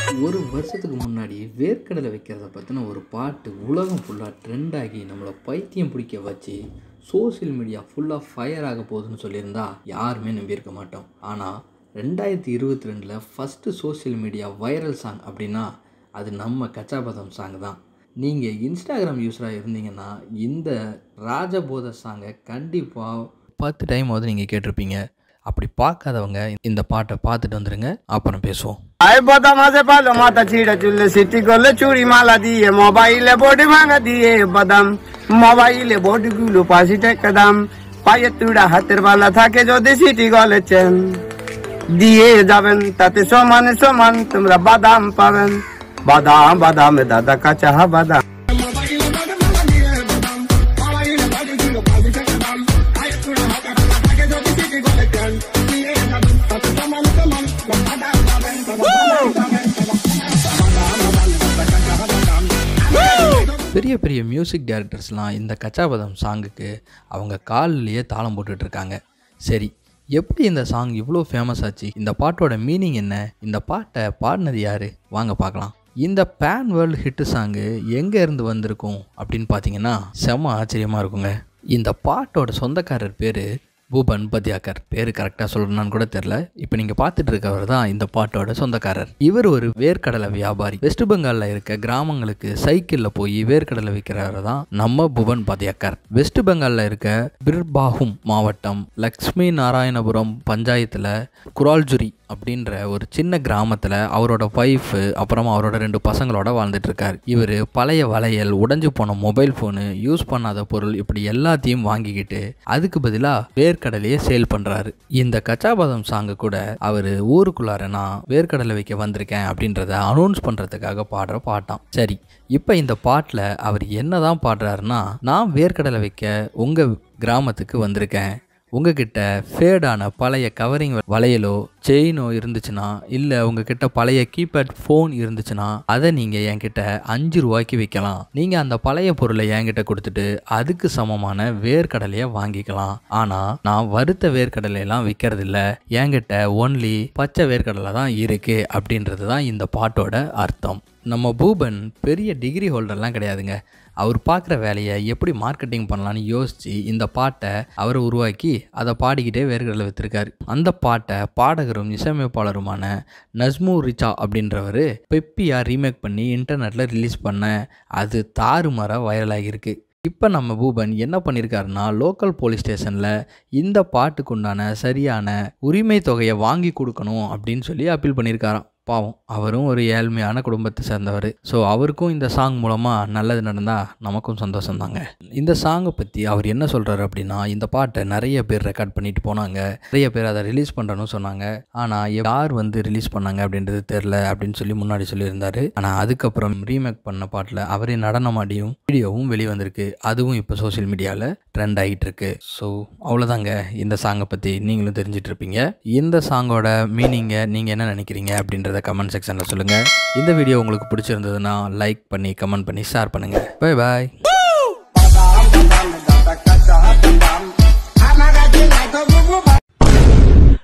ஒரு வருஷத்துக்கு முன்னாடி வேர்க்கடலை வைக்கிறத பற்றின ஒரு பாட்டு உலகம் ஃபுல்லாக ட்ரெண்ட் ஆகி நம்மளை பைத்தியம் பிடிக்க வச்சு சோஷியல் மீடியா ஃபுல்லாக ஃபயர் ஆக போகுதுன்னு சொல்லியிருந்தா யாருமே நம்பியிருக்க மாட்டோம் ஆனால் ரெண்டாயிரத்தி இருபத்தி ரெண்டில் first social media viral song அப்படின்னா அது நம்ம கச்சாபதம் சாங் தான் நீங்கள் இன்ஸ்டாகிராம் யூஸராக இருந்தீங்கன்னா இந்த ராஜபோத சாங்கை கண்டிப்பாக பத்து டைமாவது நீங்கள் கேட்டிருப்பீங்க அப்படி பார்க்காதவங்க இந்த பாட்டை பார்த்துட்டு வந்துடுங்க அப்புறம் பேசுவோம் আয় বদা মাঝে পালো মাথা ছিঁড়ে চুললে সিটি করলে চুরি মালা দিয়ে মোবাইলে বডি ভাঙা দিয়ে বাদাম মোবাইলে বডি গুলো পাশি টেকে দাম পায়ে তুড়া হাতের বালা থাকে যদি সিটি গলে চেন দিয়ে যাবেন তাতে সমানে সমান তোমরা বাদাম পাবেন বাদাম বাদামে দাদা কাঁচা বাদাম பெரிய பெரிய மியூசிக் டைரக்டர்ஸ்லாம் இந்த கச்சாபதம் சாங்குக்கு அவங்க காலிலேயே தாளம் போட்டுட்டு இருக்காங்க சரி எப்படி இந்த சாங் இவ்வளோ ஃபேமஸ் ஆச்சு இந்த பாட்டோட மீனிங் என்ன இந்த பாட்டை பாடினது யாரு வாங்க பார்க்கலாம் இந்த பேன் வேர்ல்டு ஹிட்டு சாங்கு எங்கே இருந்து வந்திருக்கும் அப்படின்னு பார்த்தீங்கன்னா செம ஆச்சரியமாக இருக்குங்க இந்த பாட்டோட சொந்தக்காரர் பேர் பூபன் பத்யாக்கர் பேர் கரெக்டாக சொல்லணும்னு கூட தெரில இப்போ நீங்கள் பார்த்துட்டு இருக்கவர் தான் இந்த பாட்டோட சொந்தக்காரர் இவர் ஒரு வேர்க்கடலை வியாபாரி வெஸ்ட் பெங்காலில் இருக்க கிராமங்களுக்கு சைக்கிளில் போய் வேர்க்கடலை விற்கிறவர் தான் நம்ம புவன் பத்யாக்கர் வெஸ்ட் பெங்காலில் இருக்க பிர்பாகும் மாவட்டம் லக்ஷ்மி நாராயணபுரம் பஞ்சாயத்தில் குரால்ஜுரி அப்படின்ற ஒரு சின்ன கிராமத்தில் அவரோட ஒய்ஃபு அப்புறமா அவரோட ரெண்டு பசங்களோட வாழ்ந்துட்டு இருக்கார் இவர் பழைய வளையல் உடைஞ்சு போன மொபைல் ஃபோனு யூஸ் பண்ணாத பொருள் இப்படி எல்லாத்தையும் வாங்கிக்கிட்டு அதுக்கு பதிலாக வேர்க்கடலையே சேல் பண்ணுறாரு இந்த கச்சாபாதம் சாங்கு கூட அவர் ஊருக்குள்ளார நான் வேர்க்கடலை வைக்க வந்திருக்கேன் அப்படின்றத அனௌன்ஸ் பண்ணுறதுக்காக பாடுற பாட்டாம் சரி இப்போ இந்த பாட்டில் அவர் என்ன தான் பாடுறாருன்னா நான் வேர்க்கடலை வைக்க உங்கள் கிராமத்துக்கு வந்திருக்கேன் உங்ககிட்ட ஃபேடான பழைய கவரிங் வளையலோ செயினோ இருந்துச்சுன்னா இல்லை உங்ககிட்ட பழைய கீபேட் ஃபோன் இருந்துச்சுன்னா அதை நீங்கள் என்கிட்ட அஞ்சு ரூபாய்க்கு விற்கலாம் நீங்கள் அந்த பழைய பொருளை என்கிட்ட கொடுத்துட்டு அதுக்கு சமமான வேர்க்கடலையை வாங்கிக்கலாம் ஆனால் நான் வறுத்த வேர்க்கடலையெல்லாம் விற்கிறதில்ல என்கிட்ட ஒன்லி பச்சை வேர்க்கடலை தான் இருக்குது அப்படின்றது தான் இந்த பாட்டோட அர்த்தம் நம்ம பூபன் பெரிய டிகிரி ஹோல்டர்லாம் கிடையாதுங்க அவர் பார்க்குற வேலையை எப்படி மார்க்கெட்டிங் பண்ணலான்னு யோசித்து இந்த பாட்டை அவர் உருவாக்கி அதை பாடிக்கிட்டே வேர்களில் விற்றுருக்காரு அந்த பாட்டை பாடகரும் இசையமைப்பாளருமான நஸ்மு ரிச்சா அப்படின்றவர் பெப்பியாக ரீமேக் பண்ணி இன்டர்நெட்டில் ரிலீஸ் பண்ண அது தாறுமாறாக வைரலாகியிருக்கு இப்போ நம்ம பூபன் என்ன பண்ணியிருக்காருன்னா லோக்கல் போலீஸ் ஸ்டேஷனில் இந்த பாட்டுக்கு உண்டான சரியான உரிமை தொகையை வாங்கி கொடுக்கணும் அப்படின்னு சொல்லி அப்பீல் பண்ணியிருக்காராம் பாவம் அவரும் ஒரு ஏழ்மையான குடும்பத்தை சேர்ந்தவர் ஸோ அவருக்கும் இந்த சாங் மூலமாக நல்லது நடந்தால் நமக்கும் சந்தோஷம் தாங்க இந்த சாங்கை பற்றி அவர் என்ன சொல்கிறாரு அப்படின்னா இந்த பாட்டை நிறைய பேர் ரெக்கார்ட் பண்ணிட்டு போனாங்க நிறைய பேர் அதை ரிலீஸ் பண்ணுறேன்னு சொன்னாங்க ஆனால் யார் வந்து ரிலீஸ் பண்ணாங்க அப்படின்றது தெரில அப்படின்னு சொல்லி முன்னாடி சொல்லியிருந்தாரு ஆனால் அதுக்கப்புறம் ரீமேக் பண்ண பாட்டில் அவரே நடனமாடியும் வீடியோவும் வெளியே வந்திருக்கு அதுவும் இப்போ சோஷியல் மீடியாவில் ட்ரெண்ட் ஆகிட்டு இருக்கு ஸோ அவ்வளோதாங்க இந்த சாங்கை பற்றி நீங்களும் தெரிஞ்சிட்டு இருப்பீங்க இந்த சாங்கோட மீனிங்கை நீங்கள் என்ன நினைக்கிறீங்க அப்படின்றத கமெண்ட் செக்ஷனில் சொல்லுங்கள் இந்த வீடியோ உங்களுக்கு பிடிச்சிருந்ததுன்னா லைக் பண்ணி கமெண்ட் பண்ணி ஷேர் பண்ணுங்கள் பை பாய்